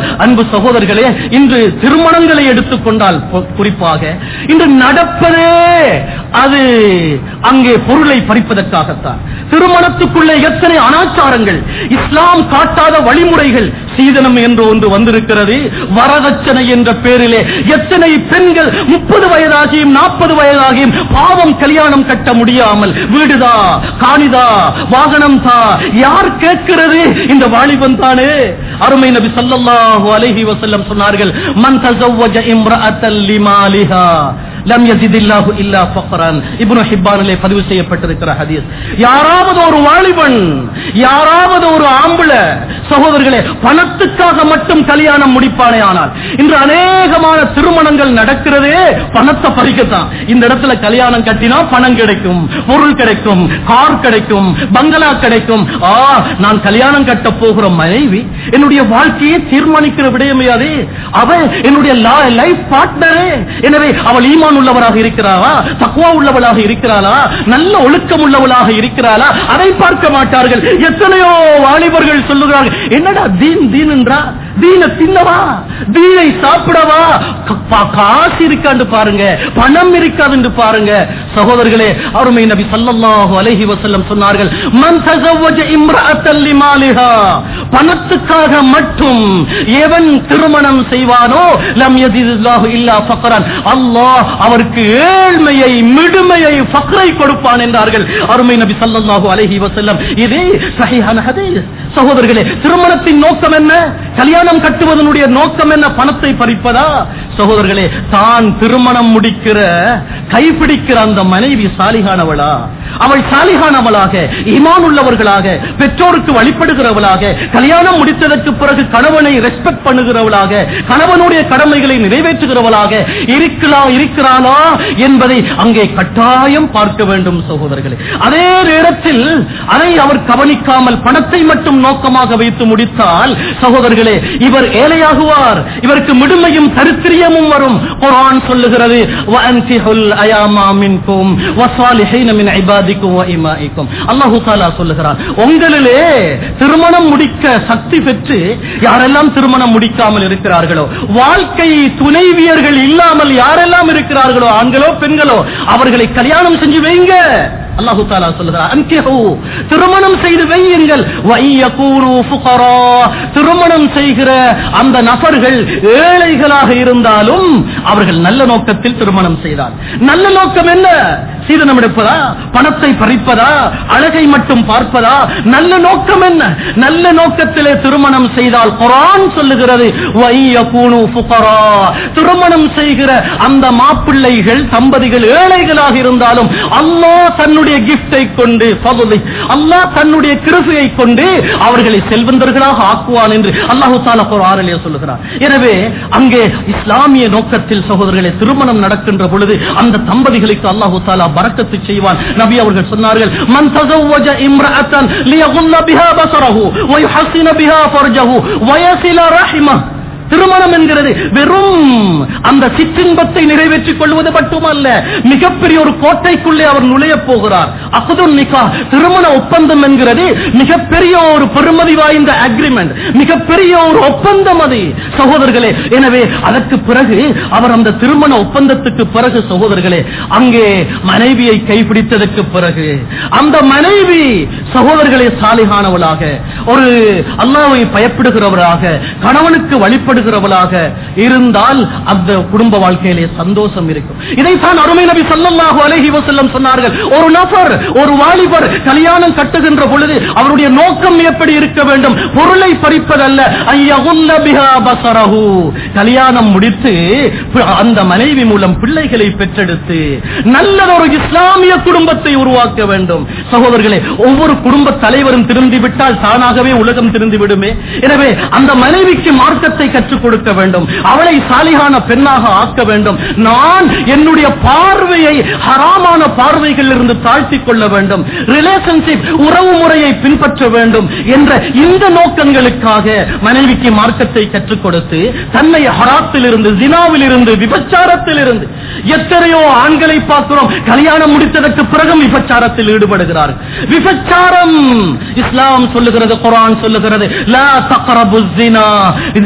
அன்பு சகோதரர்களே இன்று திருமணங்களை எடுத்துக்கொண்டால் பொ- குறிப்பாக இன்று நடப்பதே அது அங்கே பொருளை பறிப்பதற்காகத்தான் திருமணத்துக்குள்ளே எத்தனை அனாச்சாரங்கள் இஸ்லாம் காட்டாத வழிமுறைகள் சீதனம் என்று ஒன்று வந்திருக்கிறது வரதட்சணை என்ற பேரிலே எத்தனை பெண்கள் முப்பது வயதாகியும் நாற்பது வயதாகியும் பாவம் கல்யாணம் கட்ட முடியாமல் வீடுதா காணிதா வாகனம் தா யார் கேட்கிறது இந்த வாலிபன் தானே அருமை நபி ஸல்லல்லாஹு அலைஹி வஸல்லம் சொன்னார்கள் மன் தஸவ்வஜ இம்ரஅத்தல் லிமாலிஹா லம் யஜிதில்லாஹு இல்லா ஃபக்ரான் இப்னு ஹிப்பானிலே பதிவு செய்யப்பட்டிருக்கிற ஹதீஸ் யாராவது ஒரு வாலிபன் யாராவது ஒரு ஆம்பளை சகோதரர்களே பணத்துக்காக மட்டும் கல்யாணம் முடிப்பானே ஆனால் இன்று அநேகமான திருமணங்கள் நடக்கிறதே பணத்தை பறிக்கத்தான் இந்த இடத்துல கல்யாணம் கட்டினா பணம் கிடைக்கும் பொருள் கிடைக்கும் கார் கிடைக்கும் பங்களா கிடைக்கும் ஆ நான் கல்யாணம் கட்ட போகிற மனைவி என்னுடைய வாழ்க்கையை தீர்மானிக்கிற விடயமையாது அவள் என்னுடைய லைஃப் பார்ட்னரே எனவே அவள் ஈமான் உள்ளவராக இருக்கிறாளா தக்குவா உள்ளவளாக இருக்கிறாளா நல்ல ஒழுக்கம் உள்ளவளாக இருக்கிறாளா அதை பார்க்க மாட்டார்கள் எத்தனையோ வாலிபர்கள் சொல்லுகிறார்கள் என்னடா தீன் தீன் என்றா தீன தின்னவா தீனை சாப்பிடவா க- பா- காசு இருக்காண்டு பாருங்க பணம் இருக்காது பாருங்க சகோதரர்களே அருமை நபி ஸல்லல்லாஹு அலைஹி வஸல்லம் சொன்னார்கள் மன் தஸவ்வஜ இம்ரஅத்தல் லிமாலிஹா பணத்துக்காக மட்டும் எவன் திருமணம் செய்வானோ லம் யதில்லாஹு இல்லா ஃபக்ரான் அல்லாஹ் அவருக்கு ஏழ்மையை மிடுமையை ஃபக்ரை கொடுப்பான் என்றார்கள் அருமை நபி ஸல்லல்லாஹு அலைஹி வஸல்லம் இது சஹீஹான ஹதீஸ் சகோதரர்களே திருமணத்தின் நோக்கம் என்ன கல்யாணம் கட்டுவதனுடைய நோக்கம் என்ன பணத்தை பறிப்பதா சகோதரர்களே தான் திருமணம் முடிக்கிற கைப்பிடிக்கிற அந்த மனைவி சாலிகானவளா அவள் சாலிகானவளாக ஈமான் உள்ளவர்களாக பெற்றோருக்கு வழிபடுகிறவளாக கல்யாணம் முடித்ததற்கு பிறகு கணவனை ரெஸ்பெக்ட் பண்ணுகிறவளாக கணவனுடைய கடமைகளை நிறைவேற்றுகிறவளாக இருக்கலாம் இருக்கிறாளா என்பதை அங்கே கட்டாயம் பார்க்க வேண்டும் சகோதரர்களே அதே நேரத்தில் அதை அவர் கவனிக்காமல் பணத்தை மட்டும் நோக்கமாக வைத்து முடித்தால் சகோதரர்களே இவர் ஏழையாகுவார் இவருக்கு மிடுமையும் தரித்திரியமும் வரும் குர்ஆன் சொல்லுகிறது வஅன்கிஹுல் அயாமா மின்கும் வஸாலிஹீன மின் இபாதிக்கும் வ இமாஇக்கும் அல்லாஹ் தஆலா சொல்லுகிறார் உங்களிலே திருமணம் முடிக்க சக்தி பெற்று யாரெல்லாம் திருமணம் முடிக்காமல் இருக்கிறார்களோ வாழ்க்கை துணைவியர்கள் இல்லாமல் யாரெல்லாம் இருக்கிறார்களோ ஆண்களோ பெண்களோ அவர்களை கல்யாணம் செஞ்சு வைங்க அல்லாஹு தாலா சொல்லுகிறார் அன்கிஹு திருமணம் செய்து வையுங்கள் வையகூரு ஃபுகரா திருமணம் செய்கிற அந்த நபர்கள் ஏழைகளாக இருந்தாலும் அவர்கள் நல்ல நோக்கத்தில் திருமணம் செய்தார் நல்ல நோக்கம் என்ன சீதனம் எடுப்பதா பணத்தை பறிப்பதா அழகை மட்டும் பார்ப்பதா நல்ல நோக்கம் என்ன நல்ல நோக்கத்திலே திருமணம் செய்தால் குரான் சொல்லுகிறது வையகூனு ஃபுகரா திருமணம் செய்கிற அந்த மாப்பிள்ளைகள் தம்பதிகள் ஏழைகளாக இருந்தாலும் அல்லாஹ் தன்னுடைய கிஃப்டை கொண்டு பகுதி அல்லாஹ் தன்னுடைய கிருபையை கொண்டு அவர்களை செல்வந்தர்களாக ஆக்குவான் என்று அல்லாஹு தாலா குரானிலே சொல்லுகிறார் எனவே அங்கே இஸ்லாமிய நோக்கத்தில் சகோதரர்களே திருமணம் நடக்கின்ற பொழுது அந்த தம்பதிகளுக்கு அல்லாஹு தாலா பரக்கத்து செய்வான் நபி அவர்கள் சொன்னார்கள் மன் தஸவ்வஜ இம்ரஅத்தன் லியகுல்ல பிஹா பஸரஹு வ யுஹஸ்ஸின பிஹா ஃபர்ஜஹு வ யஸில ரஹிமஹு திருமணம் என்கிறது வெறும் அந்த சிற்றின்பத்தை நிறைவேற்றிக் கொள்வது மட்டுமல்ல மிகப்பெரிய ஒரு கோட்டைக்குள்ளே அவர் நுழைய போகிறார் அகுதுன் நிகா திருமண ஒப்பந்தம் என்கிறது மிகப்பெரிய ஒரு பெருமதி வாய்ந்த அக்ரிமெண்ட் மிகப்பெரிய ஒரு ஒப்பந்தம் அது சகோதரர்களே எனவே அதற்கு பிறகு அவர் அந்த திருமண ஒப்பந்தத்துக்கு பிறகு சகோதரர்களே அங்கே மனைவியை கைப்பிடித்ததற்கு பிறகு அந்த மனைவி சகோதரர்களே சாலிகானவளாக ஒரு அல்லாவை பயப்படுகிறவராக கணவனுக்கு வழிபடுகிறவளாக இருந்தால் அந்த குடும்ப வாழ்க்கையிலே சந்தோஷம் இருக்கும் இதைத்தான் அருமை நபி ஸல்லல்லாஹு அலைஹி வஸல்லம் சொன்னார்கள் ஒரு நபர் ஒரு வாலிபர் கல்யாணம் கட்டுகின்ற பொழுது அவருடைய நோக்கம் எப்படி இருக்க வேண்டும் பொருளை பறிப்பதல்ல ஐயகுல்ல பிஹா பஸரஹு கல்யாணம் முடித்து பி- அந்த மனைவி மூலம் பிள்ளைகளை பெற்றெடுத்து நல்லதொரு இஸ்லாமிய குடும்பத்தை உருவாக்க வேண்டும் சகோதரர்களே ஒவ்வொரு குடும்ப தலைவரும் திருந்தி விட்டால் தானாகவே உலகம் திருந்து விடுமே எனவே அந்த மனைவிக்கு மார்க்கத்தை கற்றுக் கொடுக்க வேண்டும் அவளை சாலிகான பெண்ணாக ஆக்க வேண்டும் நான் என்னுடைய பார்வையை ஹராமான பார்வைகளில் இருந்து தாழ்த்திக் கொள்ள வேண்டும் ரிலேஷன்ஷிப் உறவு முறையை பின்பற்ற வேண்டும் என்ற இந்த நோக்கங்களுக்காக மனைவிக்கு மார்க்கத்தை கற்றுக் கொடுத்து தன்னை ஹராத்தில் இருந்து ஜினாவில் இருந்து விபச்சாரத்தில் இருந்து எத்தனையோ ஆண்களை பார்க்கிறோம் கல்யாணம் முடித்ததற்கு பிறகும் விபச்சாரத்தில் ஈடுபடுகிறார் விபச்சாரம் இஸ்லாம் சொல்லுகிறது குரான் சொல்லுகிறது லா தக்ரபு ஜினா. இது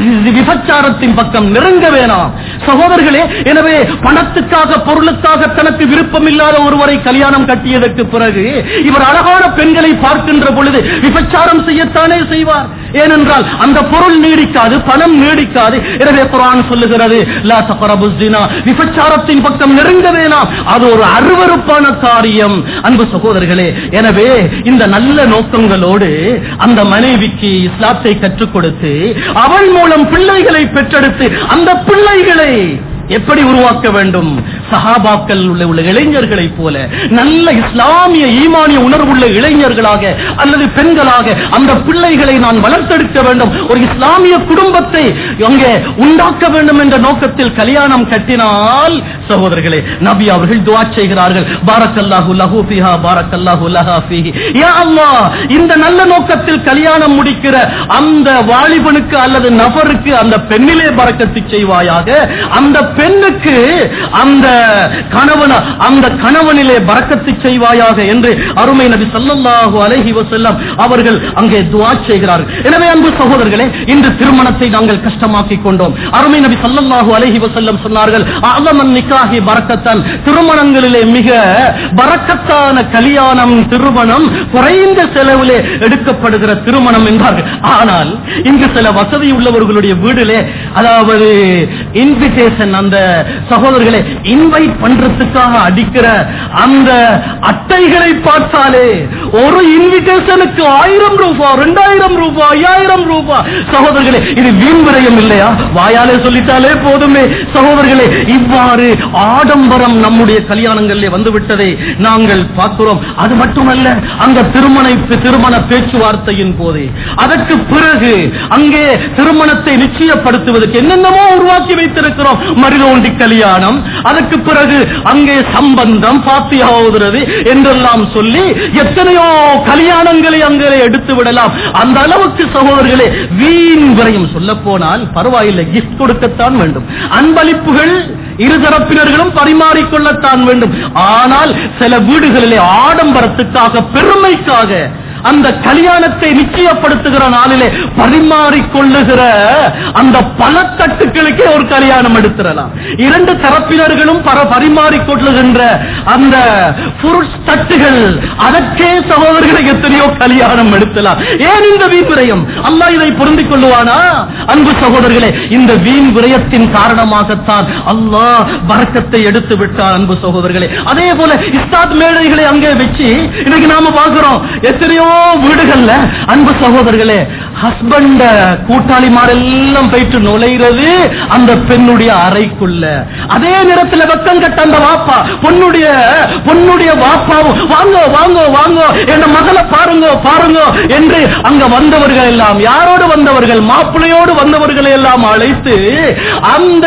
விபச்சாரத்தின் பக்கம் நெருங்க வேணாம் சகோதரர்களே எனவே பணத்துக்காக பொருளுக்காக தனக்கு விருப்பம் இல்லாத ஒருவரை கல்யாணம் கட்டியதற்கு பிறகு இவர் அழகான பெண்களை பார்க்கின்ற பொழுது விபச்சாரம் செய்யத்தானே செய்வார் ஏனென்றால் அந்த பொருள் நீடிக்காது பணம் நீடிக்காது எனவே குரான் சொல்லுகிறது லா தக்ரபு ஸினா விபச்சாரத்தின் பக்கம் நெருங்க வேணாம் அது ஒரு அருவருப்பான காரியம் அன்பு சகோதரர்களே எனவே இந்த நல்ல நோக்கங்களோடு அந்த மனைவிக்கு இஸ்லாத்தை கற்றுக் கொடுத்து அவள் மூலம் பிள்ளைகளை பெற்றெடுத்து அந்த பிள்ளைகளை எப்படி உருவாக்க வேண்டும் சஹாபாக்கள் உள்ள உள்ள இளைஞர்களைப் போல நல்ல இஸ்லாமிய ஈமானிய உணர்வுள்ள இளைஞர்களாக அல்லது பெண்களாக அந்த பிள்ளைகளை நான் வளர்த்தெடுக்க வேண்டும் ஒரு இஸ்லாமிய குடும்பத்தை அங்கே உண்டாக்க வேண்டும் என்ற நோக்கத்தில் கல்யாணம் கட்டினால் சகோதரர்களே நபி அவர்கள் துவா செய்கிறார்கள் பாரக்கல்லாஹு லஹு ஃபிஹா பாரக்கல்லாஹு லஹா ஃபீஹி யா அல்லாஹ் இந்த நல்ல நோக்கத்தில் கல்யாணம் முடிக்கிற அந்த வாலிபனுக்கு அல்லது நபருக்கு அந்த பெண்ணிலே பறக்கத்து செய்வாயாக அந்த பெண்ணுக்கு அந்த கணவன அந்த கணவனிலே பறக்கத்து செய்வாயாக என்று அருமை நபி ஸல்லல்லாஹு அலைஹி வஸல்லம் அவர்கள் அங்கே துஆ செய்கிறார்கள் எனவே அன்பு சகோதரர்களே இன்று திருமணத்தை நாங்கள் கஷ்டமாக்கிக் கொண்டோம் அருமை நபி ஸல்லல்லாஹு அலைஹி வஸல்லம் சொன்னார்கள் அலமன் நிக்காஹி பரக்கத்தான் திருமணங்களிலே மிக பரக்கத்தான கல்யாணம் திருமணம் குறைந்த செலவிலே எடுக்கப்படுகிற திருமணம் என்றார்கள் ஆனால் இங்கு சில வசதி உள்ளவர்களுடைய வீடிலே அதாவது இன்விடேஷன் அந்த சகோதரர்களை இன்வைட் பண்றதுக்காக அடிக்கிற அந்த அட்டைகளை பார்த்தாலே ஒரு இன்விடேஷனுக்கு ஆயிரம் ரூபாய் ரெண்டாயிரம் ரூபாய் ஐயாயிரம் ரூபாய் சகோதரர்களே இது வீண் விரயம் இல்லையா வாயாலே சொல்லிட்டாலே போதுமே சகோதரர்களே இவ்வாறு ஆடம்பரம் நம்முடைய கல்யாணங்களிலே வந்து விட்டதை நாங்கள் பார்க்கிறோம் அது மட்டுமல்ல அந்த திருமண திருமண பேச்சுவார்த்தையின் போது அதற்கு பிறகு அங்கே திருமணத்தை நிச்சயப்படுத்துவதற்கு என்னென்னமோ உருவாக்கி வைத்திருக்கிறோம் மருதோண்டி கல்யாணம் அதற்கு பிறகு அங்கே சம்பந்தம் பாத்தியாவுகிறது என்றெல்லாம் சொல்லி எத்தனையோ கல்யாணங்களை அங்கே எடுத்து விடலாம் அந்த அளவுக்கு சகோதரர்களே வீண் விரையும் சொல்ல போனால் பரவாயில்லை கிஃப்ட் கொடுக்கத்தான் வேண்டும் அன்பளிப்புகள் இருதரப்பினர்களும் பரிமாறிக்கொள்ளத்தான் வேண்டும் ஆனால் சில வீடுகளிலே ஆடம்பரத்துக்காக பெருமைக்காக அந்த கல்யாணத்தை நிச்சயப்படுத்துகிற நாளிலே பரிமாறிக்கொள்ளுகிற அந்த பலத்தட்டுக்களுக்கே ஒரு கல்யாணம் எடுத்துடலாம் இரண்டு தரப்பினர்களும் பர பரிமாறிக்கொள்ளுகின்ற அந்த புருஷ் தட்டுகள் அதற்கே சகோதரர்களை எத்தனையோ கல்யாணம் எடுத்தலாம் ஏன் இந்த வீண் விரயம் அல்லாஹ் இதை பொருந்திக் கொள்ளுவானா அன்பு சகோதரர்களே இந்த வீண் விரயத்தின் காரணமாகத்தான் அல்லாஹ் பறக்கத்தை எடுத்து விட்டார் அன்பு சகோதரர்களே அதே போல இஸ்தாத் மேடைகளை அங்கே வச்சு இன்னைக்கு நாம பார்க்கிறோம் எத்தனையோ வீடுகள்ல அன்பு சகோதரர்களே ஹஸ்பண்ட கூட்டாளிமாரெல்லாம் போயிட்டு நுழைகிறது அந்த பெண்ணுடைய அறைக்குள்ள அதே நேரத்தில் வெக்கம் கட்ட அந்த வாப்பா பொண்ணுடைய பொண்ணுடைய வாப்பாவும் வாங்க வாங்க வாங்க என் மகளை பாருங்க பாருங்க என்று அங்க வந்தவர்கள் எல்லாம் யாரோடு வந்தவர்கள் மாப்பிள்ளையோடு வந்தவர்களை எல்லாம் அழைத்து அந்த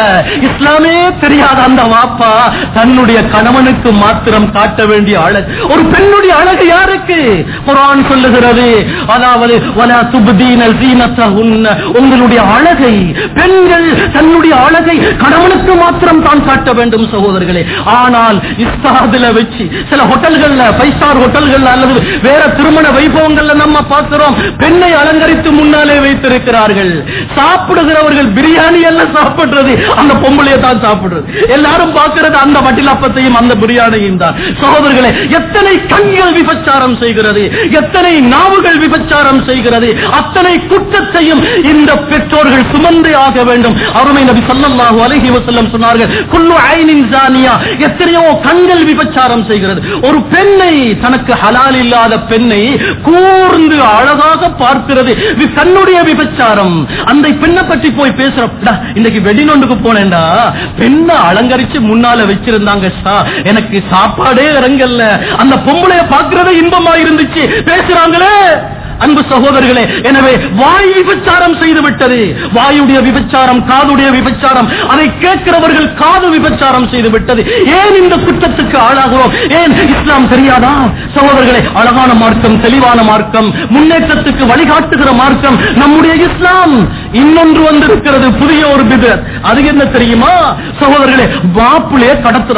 இஸ்லாமே தெரியாத அந்த வாப்பா தன்னுடைய கணவனுக்கு மாத்திரம் காட்ட வேண்டிய அழகு ஒரு பெண்ணுடைய அழகு யாருக்கு குரான் சொல்லுகிறது அதாவது வலா துப்தீன ஸீனத்தஹுன்ன உங்களுடைய அழகை பெண்கள் தன்னுடைய அழகை கணவனுக்கு மாத்திரம் தான் காட்ட வேண்டும் சகோதரர்களே ஆனால் இஸ்தாதுல வச்சு சில ஹோட்டல்கள்ல ஃபைவ் ஸ்டார் ஹோட்டல்கள்ல அல்லது வேற திருமண வைபவங்கள்ல நம்ம பார்க்கிறோம் பெண்ணை அலங்கரித்து முன்னாலே வைத்திருக்கிறார்கள் சாப்பிடுகிறவர்கள் பிரியாணி எல்லாம் சாப்பிடுறது அந்த பொம்பளையை தான் சாப்பிடுறது எல்லாரும் பார்க்கிறது அந்த வட்டிலப்பத்தையும் அந்த பிரியாணியும் தான் சகோதரர்களே எத்தனை கண்கள் விபச்சாரம் செய்கிறது எத்தனை நாவுகள் விபச்சாரம் செய்கிறது அத்தனை குற்றத்தையும் இந்த பெற்றோர்கள் சுமந்தே ஆக வேண்டும் அருமை நபி ஸல்லல்லாஹு அலைஹி வஸல்லம் சொன்னார்கள் குல்லு ஐனின் ஜானியா எத்தனையோ கண்கள் விபச்சாரம் செய்கிறது ஒரு பெண்ணை தனக்கு ஹலால் இல்லாத பெண்ணை கூர்ந்து அழகாக பார்க்கிறது வி- கண்ணுடைய விபச்சாரம் அந்த பெண்ணை பற்றி போய் பேசுற டா, இன்னைக்கு வெடினொண்டுக்கு போனேன்டா பெண்ணை அலங்கரிச்சு முன்னால வச்சிருந்தாங்க சா, எனக்கு சாப்பாடே இறங்கல்ல அந்த பொம்பளைய பார்க்கிறதே இன்பமா இருந்துச்சு பேசுறாங்களே அன்பு சகோதரர்களே எனவே வாய் விபச்சாரம் செய்து விட்டது வாயுடைய விபச்சாரம் காதுடைய விபச்சாரம் அதை கேட்கிறவர்கள் காது விபச்சாரம் செய்து விட்டது ஏன் இந்த குற்றத்துக்கு ஆளாகிறோம் ஏன் இஸ்லாம் தெரியாதா சகோதரர்களே அழகான மார்க்கம் தெளிவான மார்க்கம் முன்னேற்றத்துக்கு வழிகாட்டுகிற மார்க்கம் நம்முடைய இஸ்லாம் இன்னொன்று வந்திருக்கிறது புதிய ஒரு பிதர் அது என்ன தெரியுமா சகோதரர்களே மாப்பிளைய கடத்துறான்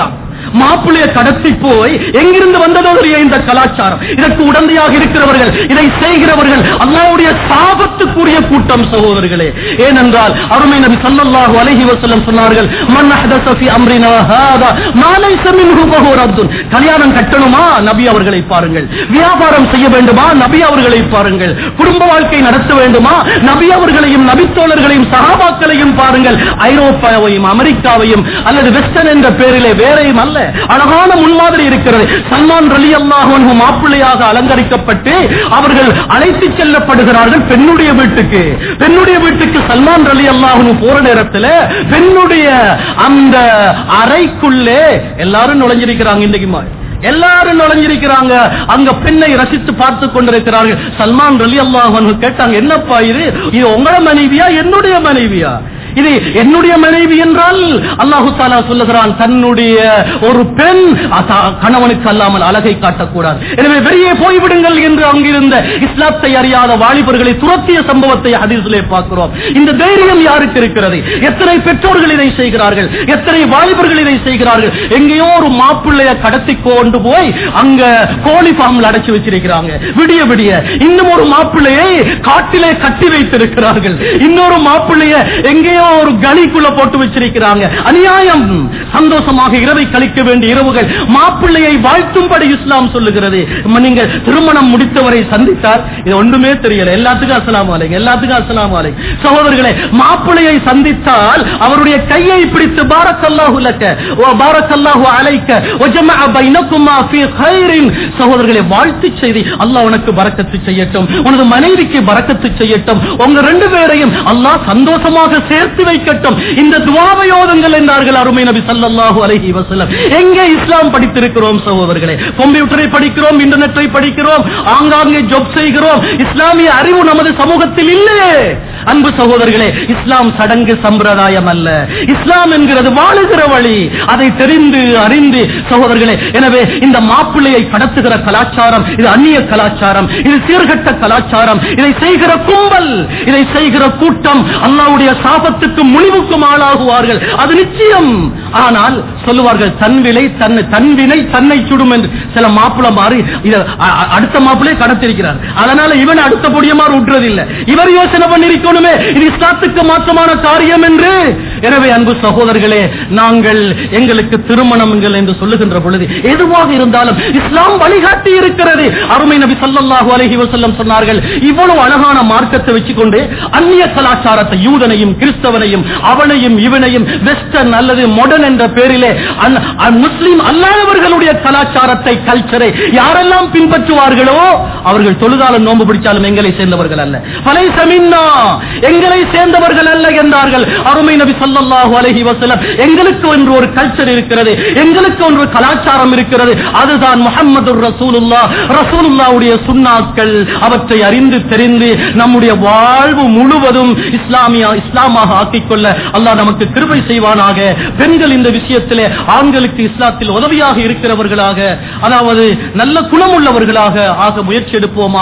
மாப்பிள்ளைய கடத்தி போய் எங்கிருந்து வந்ததோ தெரிய இந்த கலாச்சாரம் இதற்கு உடந்தையாக இருக்கிறவர்கள் இதை செய்கிறவர்கள் அல்லாவுடைய சாபத்துக்குரிய கூட்டம் சகோதரர்களே ஏனென்றால் அருமை நபி ஸல்லல்லாஹு அலைஹி வஸல்லம் சொன்னார்கள் மன் அஹ்தஸ ஃபீ அம்ரினா ஹாதா மா லைஸ மின்ஹு ஃபஹு ரத்துன் கல்யாணம் கட்டணுமா நபி அவர்களை பாருங்கள் வியாபாரம் செய்ய வேண்டுமா நபி அவர்களை பாருங்கள் குடும்ப வாழ்க்கை நடத்த வேண்டுமா நபி அவர்களையும் நபித்தோழர்களையும் சகாபாக்களையும் பாருங்கள் ஐரோப்பாவையும் அமெரிக்காவையும் அல்லது வெஸ்டர்ன் என்ற பேரிலே வேறையும் அல்ல அழகான முன்மாதிரி இருக்கிறது சல்மான் ரலி அல்லாஹ் மாப்பிள்ளையாக அலங்கரிக்கப்பட்டு அவர்கள் அழைத்து செல்லப்படுகிறார்கள் பெண்ணுடைய வீட்டுக்கு பெண்ணுடைய வீட்டுக்கு சல்மான் ரலி அல்லாஹ் போற நேரத்தில் பெண்ணுடைய அந்த அறைக்குள்ளே எல்லாரும் நுழைஞ்சிருக்கிறாங்க இன்றைக்கு மா- எல்லாரும் நுழைஞ்சிருக்கிறாங்க அங்க பெண்ணை ரசித்து பார்த்து கொண்டிருக்கிறார்கள் சல்மான் ரலி அல்லாஹ் கேட்டாங்க என்னப்பா இது இது உங்கள மனைவியா என்னுடைய மனைவியா இது என்னுடைய மனைவி என்றால் அல்லாஹு தாலா சொல்லுகிறான் தன்னுடைய ஒரு பெண் அத- கணவனுக்கு அல்லாமல் அழகை காட்டக்கூடாது எனவே வெளியே போய்விடுங்கள் என்று அங்கிருந்த இஸ்லாத்தை அறியாத வாலிபர்களை துரத்திய சம்பவத்தை ஹதீஸிலே பார்க்கிறோம் இந்த தைரியம் யாருக்கு இருக்கிறது எத்தனை பெற்றோர்கள் இதை செய்கிறார்கள் எத்தனை வாலிபர்கள் இதை செய்கிறார்கள் எங்கேயோ ஒரு மாப்பிள்ளைய கடத்தி கொண்டு போய் அங்க கோழி ஃபார்ம்ல அடைச்சு வச்சிருக்கிறாங்க விடிய விடிய இன்னும் ஒரு மாப்பிள்ளையை காட்டிலே கட்டி வைத்திருக்கிறார்கள் இன்னொரு மாப்பிள்ளைய எங்கேயோ ஒரு கலிக்குள்ள போட்டு வச்சிருக்கிறாங்க அநியாயம் சந்தோஷமாக இரவை கழிக்க வேண்டிய இரவுகள் மாப்பிள்ளையை வாழ்த்தும்படி இஸ்லாம் சொல்லுகிறது ம, நீங்க திருமணம் முடித்தவரை சந்தித்தார் இது ஒன்றுமே தெரியல எல்லாத்துக்கும் அஸ்ஸலாமு அலைக்கும் எல்லாத்துக்கும் அஸ்ஸலாமு அலைக்கும் சகோதரர்களே மாப்பிள்ளையை சந்தித்தால் அவருடைய கையை பிடித்து பாரக்கல்லாஹு லக்க வ பாரக்கல்லாஹு அலைக்க வ ஜமஅ பைனகுமா ஃபீ கைரின் சகோதரர்களே வாழ்த்து செய்தி அல்லாஹ் உனக்கு பரக்கத்து செய்யட்டும் உனது மனைவிக்கு பரக்கத்து செய்யட்டும் உங்க ரெண்டு பேரையும் அல்லாஹ் சந்தோஷமாக சேர்த்து வைக்கட்டும் இந்த துவாவை ஓதுங்கள் என்றார்கள் அருமை நபி ஸல்லல்லாஹு அலைஹி வஸல்லம் எங்கே இஸ்லாம் படித்திருக்கிறோம் சகோதரர்களே கம்ப்யூட்டரை படிக்கிறோம் இன்டர்நெட்டை படிக்கிறோம் ஆங்காங்கே ஜாப் செய்கிறோம் இஸ்லாமிய அறிவு நமது சமூகத்தில் இல்லையே அன்பு சகோதரர்களே இஸ்லாம் சடங்கு சம்பிரதாயம் அல்ல இஸ்லாம் என்கிறது வாழுகிற வழி அதை தெரிந்து அறிந்து சகோதரர்களே எனவே இந்த மாப்பிள்ளையை கடத்துகிற கலாச்சாரம் இது அந்நிய கலாச்சாரம் இது சீர்கட்ட கலாச்சாரம் இதை செய்கிற கும்பல் இதை செய்கிற கூட்டம் அல்லாவுடைய சாபத்துக்கு முழிவுக்கும் ஆளாகுவார்கள் அது நிச்சயம் ஆனால் சொல்லுவார்கள் தன் விலை தன் தன்வினை தன்னை சுடும் என்று சில மாப்பிள மாறி இத அ- அ- அடுத்த மாப்பிளையே கடத்திருக்கிறார் அதனால இவன் அடுத்த பொடியமாறு விட்டுறதில்லை இவர் யோசனை பண்ணிருக்கணுமே இது இஸ்லாத்துக்கு மாற்றமான காரியம் என்று எனவே அன்பு சகோதரர்களே நாங்கள் எங்களுக்கு திருமணங்கள் என்று சொல்லுகின்ற பொழுது எதுவாக இருந்தாலும் இஸ்லாம் வழிகாட்டி இருக்கிறது அருமை நபி ஸல்லல்லாஹு அலைஹி வஸல்லம் சொன்னார்கள் இவ்வளவு அழகான மார்க்கத்தை வச்சுக்கொண்டு அந்நிய கலாச்சாரத்தை யூதனையும் கிறிஸ்தவனையும் அவனையும் இவனையும் வெஸ்டர்ன் அல்லது மாடர்ன் என்ற பேரிலே அந்- அந் முஸ்லிம் அல்லாதவர்களுடைய கலாச்சாரத்தை கல்ச்சரை யாரெல்லாம் பின்பற்றுவார்களோ அவர்கள் தொழுதாலும் நோன்பு பிடிச்சாலும் எங்களை சேர்ந்தவர்கள் அல்ல பலை சமின்னா எங்களை சேர்ந்தவர்கள் அல்ல என்றார்கள் அருமை நபி ஸல்லல்லாஹு அலைஹி வஸல்லம் எங்களுக்கு என்று ஒரு கல்ச்சர் இருக்கிறது எங்களுக்கு ஒரு கலாச்சாரம் இருக்கிறது அதுதான் முஹம்மது ரசூலுல்லா ரசூலுல்லாவுடைய சுன்னாக்கள் அவற்றை அறிந்து தெரிந்து நம்முடைய வாழ்வு முழுவதும் இஸ்லாமிய இஸ்லாமாக ஆக்கிக்கொள்ள அல்லாஹ் நமக்கு கிருபை செய்வானாக பெண்கள் இந்த விஷயத்திலே ஆண்களுக்கு இஸ்லாத்தில் உதவியாக இருக்கிறவர்களாக அதாவது நல்ல குணமுள்ளவர்களாக ஆக முயற்சி எடுப்போமா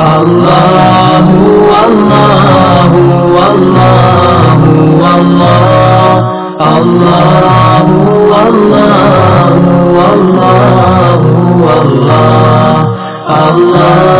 الله والله والله والله الله والله والله والله الله